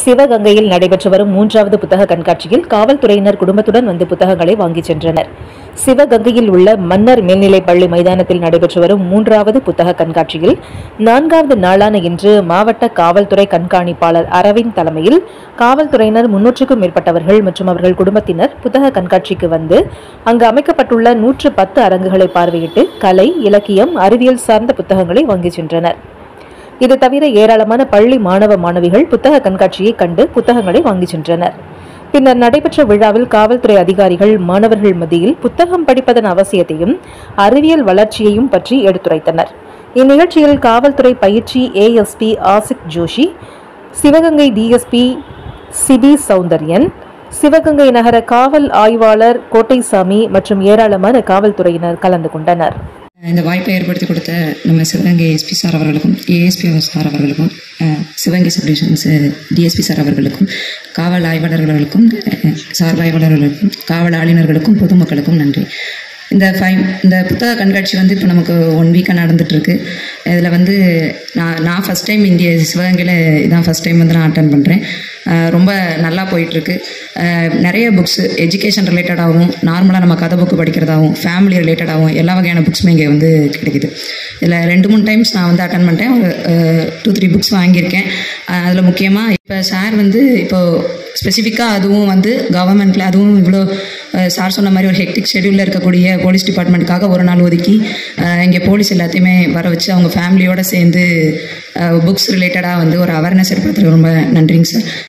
சிவகங்கையில் நடைபெற்று வரும் மூன்றாவது புத்தக கண்காட்சியில் காவல்துறையினர் குடும்பத்துடன் வந்து புத்தகங்களை வாங்கிச் சென்றனர் சிவகங்கையில் உள்ள மன்னர் மேல்நிலைப் பள்ளி மைதானத்தில் நடைபெற்று வரும் மூன்றாவது புத்தக கண்காட்சியில் நான்காவது நாளான இன்று மாவட்ட காவல்துறை கண்காணிப்பாளர் அரவிந்த் தலைமையில் காவல்துறையினர் முன்னூற்றுக்கும் மேற்பட்டவர்கள் மற்றும் அவர்கள் குடும்பத்தினர் புத்தக கண்காட்சிக்கு வந்து அங்கு அமைக்கப்பட்டுள்ள நூற்று பத்து அரங்குகளை பார்வையிட்டு கலை இலக்கியம் அறிவியல் சார்ந்த புத்தகங்களை வாங்கிச் சென்றனர் இது தவிர ஏராளமான பள்ளி மாணவ மாணவிகள் புத்தக கண்காட்சியை கண்டு புத்தகங்களை வாங்கிச் சென்றனர் பின்னர் நடைபெற்ற விழாவில் காவல்துறை அதிகாரிகள் மாணவர்கள் மத்தியில் புத்தகம் படிப்பதன் அவசியத்தையும் அறிவியல் வளர்ச்சியையும் பற்றி எடுத்துரைத்தனர் இந்நிகழ்ச்சியில் காவல்துறை பயிற்சி ஏஎஸ்பி ஆசிக் ஜோஷி சிவகங்கை டிஎஸ்பி சிபி சௌந்தர்யன் சிவகங்கை நகர காவல் ஆய்வாளர் கோட்டைசாமி மற்றும் ஏராளமான காவல்துறையினர் கலந்து கொண்டனர் இந்த வாய்ப்பை ஏற்படுத்தி கொடுத்த நம்ம சிவகங்கை எஸ்பி சார் அவர்களுக்கும் ஏஎஸ்பி சார் அவர்களுக்கும் அஹ், சிவகங்கை சப்டிவிஷன்ஸ் டிஎஸ்பி சார் அவர்களுக்கும் காவல் ஆய்வாளர்களுக்கும் அஹ், சார்பு ஆய்வாளர்களுக்கும் காவல் ஆளுநர்களுக்கும் பொதுமக்களுக்கும் நன்றி இந்த ஃபைவ் இந்த புத்தக கண்காட்சி வந்து இப்போ நமக்கு ஒன் வீக்காக நடந்துகிட்ருக்கு இதில் வந்து நான் நான் ஃபஸ்ட் டைம் இந்திய சிவகங்கையில் இதான் ஃபஸ்ட் டைம் வந்து நான் அட்டன் பண்ணுறேன் ரொம்ப நல்லா போயிட்டுருக்கு நிறைய புக்ஸ் எஜுகேஷன் ரிலேட்டடாகவும் நார்மலாக நம்ம கதை புக்கு படிக்கிறதாகவும் ஃபேமிலி ரிலேட்டடாகவும் எல்லா வகையான புக்ஸுமே இங்கே வந்து கிடைக்குது இதில் ரெண்டு மூணு டைம்ஸ் நான் வந்து அட்டன் பண்ணிட்டேன் ஒரு டூ த்ரீ புக்ஸ் வாங்கியிருக்கேன் அதில் முக்கியமாக இப்போ சார் வந்து இப்போது ஸ்பெசிஃபிக்காக அதுவும் வந்து கவர்மெண்ட்டில் அதுவும் இவ்வளோ சார் சொன்ன மாதிரி ஒரு ஹெக்டிக் ஷெடியூலில் இருக்கக்கூடிய போலீஸ் டிபார்ட்மெண்ட்டுக்காக ஒரு நாள் ஒதுக்கி அஹ், இங்கே போலீஸ் எல்லாத்தையுமே வர வச்சு அவங்க ஃபேமிலியோடு சேர்ந்து புக்ஸ் ரிலேட்டடாக வந்து ஒரு அவேர்னஸ் ஏற்படுத்துறது ரொம்ப நன்றிங்க சார்